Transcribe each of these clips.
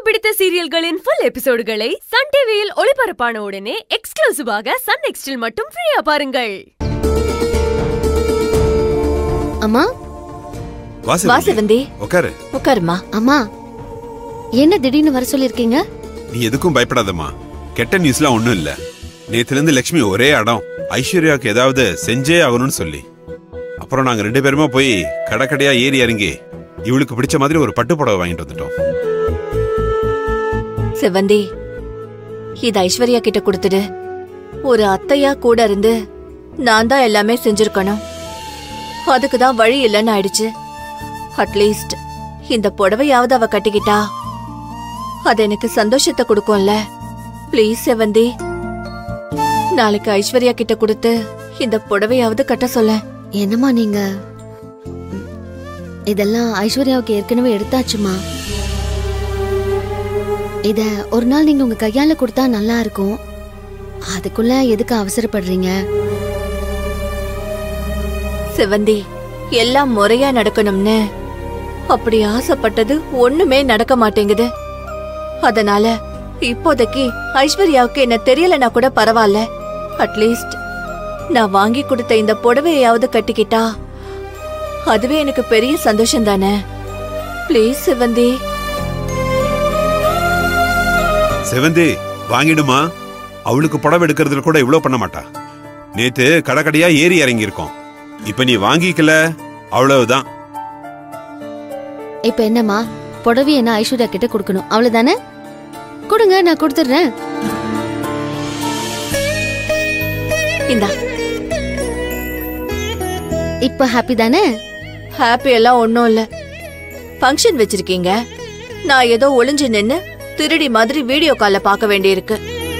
பிடித்த சீரியல்களின் full எபிசோடுகளை Sun டிவியில் ஒளிபரப்பான உடனே எக்ஸ்க்ளூசிவாக சன் நெக்ஸ்டில் மட்டும் ஃப்ரீயா பாருங்கள் அம்மா வாசவந்தி வாசவந்தி உட்காரு உட்காருமா அம்மா என்ன திடீர்னு வர சொல்லிருக்கீங்க நீ எதுக்கும் பயப்படாதம்மா கெட்ட நியூஸ்லாம் ஒண்ணும் இல்ல நேத்துல இருந்து லட்சுமி ஒரே அடம் ஐஸ்வர்யாவுக்கு ஏதாவது செஞ்சே ஆகணும்னு சொல்லி அப்புறம் நாங்க ரெண்டு பேருமா போய் கடைக்கடையா ஏறி இறங்கி இவளுக்கு பிடிச்ச மாதிரி ஒரு பட்டு புடவை வாங்கிட்டு வந்துட்டோம் செவந்தி இது ஐஸ்வர்யா கிட்ட கொடுத்துடு ஒரு அத்தையா கூட இருந்து நான் தான் எல்லாமே செஞ்சிருக்கணும் அதுக்கு தான் வழி இல்லைன்னு ஆயிடுச்சு அட்லீஸ்ட் இந்த புடவையாவது அவ கட்டிக்கிட்டா அது எனக்கு சந்தோஷத்தை கொடுக்கும்ல ப்ளீஸ் செவந்தி நாளைக்கு ஐஸ்வர்யா கிட்ட கொடுத்து இந்த புடவையாவது கட்ட சொல்ல என்னம்மா நீங்க ம், இதெல்லாம் ஐஸ்வர்யாவுக்கு ஏற்கனவே எடுத்தாச்சுமா இத ஒரு நாள் நீங்க உங்க கையால கொடுத்தா நல்லா இருக்கும் அதுக்குள்ள எதுக்கு அவசரப்படுறீங்க செவந்தி எல்லாம் முறையா நடக்கணும்னு அப்படி ஆசைப்பட்டது ஒண்ணுமே நடக்க மாட்டேங்குது அதனால இப்போதைக்கு ஐஸ்வர்யாவுக்கு என்ன தெரியலனா கூட பரவாயில்ல அட்லீஸ்ட் நான் வாங்கி கொடுத்த இந்த புடவையாவது கட்டிக்கிட்டா அதுவே எனக்கு பெரிய சந்தோஷம் தானே ப்ளீஸ் செவந்தி செவந்தி வாங்கிடுமா அவளுக்கு புடவை எடுக்கிறதுல கூட இவ்வளவு பண்ண மாட்டா நேத்து கடைக்கடையா ஏறி இறங்கி இருக்கோம் இப்ப நீ வாங்கிக்கல அவ்வளவுதான் இப்ப என்னம்மா புடவை என்ன ஐஸ்வர்யா கிட்ட கொடுக்கணும் அவ்வளவுதானே கொடுங்க நான் கொடுத்துடுறேன் இந்தா இப்ப ஹாப்பி தானே ஹாப்பி எல்லாம் ஒண்ணும் இல்ல ஃபங்க்ஷன் வச்சிருக்கீங்க நான் ஏதோ ஒளிஞ்சு நின்னு திருடி மாதிரி வீடியோ கால்ல பார்க்க வேண்டியிருக்கு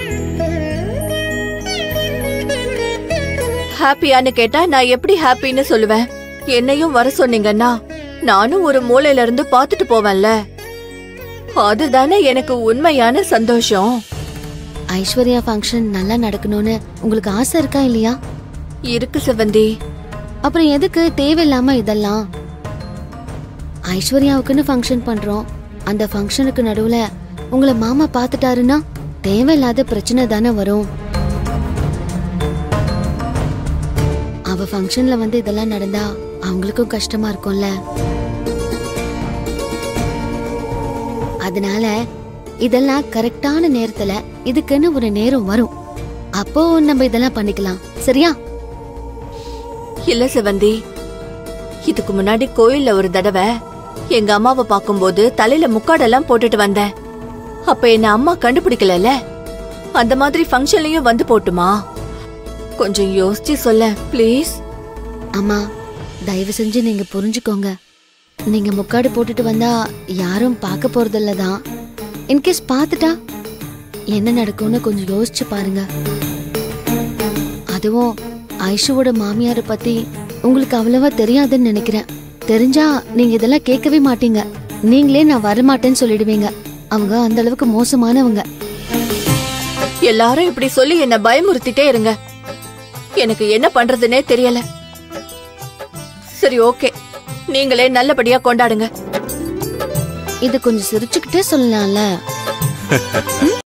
ஹாப்பியான்னு கேட்டா நான் எப்படி ஹாப்பின்னு சொல்லுவேன் என்னையும் வர சொன்னீங்கன்னா நானும் ஒரு மூலையில இருந்து பார்த்துட்டு போவேன்ல அதுதானே எனக்கு உண்மையான சந்தோஷம் ஐஸ்வர்யா ஃபங்க்ஷன் நல்லா நடக்கணும்னு உங்களுக்கு ஆசை இருக்கா இல்லையா இருக்கு சிவந்தி அப்புறம் எதுக்கு தேவையில்லாம இதெல்லாம் ஐஸ்வர்யாவுக்குன்னு ஃபங்க்ஷன் பண்றோம் அந்த ஃபங்க்ஷனுக்கு நடுவுல உங்களை மாமா பார்த்துட்டாருன்னா தேவையில்லாத பிரச்சனை தானே வரும் அவ ஃபங்க்ஷன்ல வந்து இதெல்லாம் நடந்தா அவங்களுக்கும் கஷ்டமா இருக்கும்ல அதனால இதெல்லாம் கரெக்டான நேரத்துல இதுக்குன்னு ஒரு நேரம் வரும் அப்போ நம்ம இதெல்லாம் பண்ணிக்கலாம் சரியா இல்ல சிவந்தி இதுக்கு முன்னாடி கோயில்ல ஒரு தடவை எங்க அம்மாவை பார்க்கும்போது தலையில முக்காடெல்லாம் போட்டுட்டு வந்தேன் அப்ப என்ன அம்மா கண்டுபிடிக்கலல அந்த மாதிரி ஃபங்க்ஷன்லயும் வந்து போட்டுமா கொஞ்சம் யோசிச்சு சொல்ல ப்ளீஸ் அம்மா தயவு செஞ்சு நீங்க புரிஞ்சுக்கோங்க நீங்க முக்காடு போட்டுட்டு வந்தா யாரும் பார்க்க போறதில்ல தான் இன்கேஸ் பார்த்துட்டா என்ன நடக்கும்னு கொஞ்சம் யோசிச்சு பாருங்க அதுவும் ஐஷுவோட மாமியாரை பத்தி உங்களுக்கு அவ்வளவா தெரியாதுன்னு நினைக்கிறேன் தெரிஞ்சா நீங்க இதெல்லாம் கேட்கவே மாட்டீங்க நீங்களே நான் வரமாட்டேன்னு சொல்லிடுவீங்க அவங்க அந்த அளவுக்கு மோசமானவங்க எல்லாரும் இப்படி சொல்லி என்ன பயமுறுத்திட்டே இருங்க எனக்கு என்ன பண்றதுனே தெரியல சரி ஓகே நீங்களே நல்லபடியா கொண்டாடுங்க இது கொஞ்சம் சிரிச்சுக்கிட்டே சொல்லலாம்ல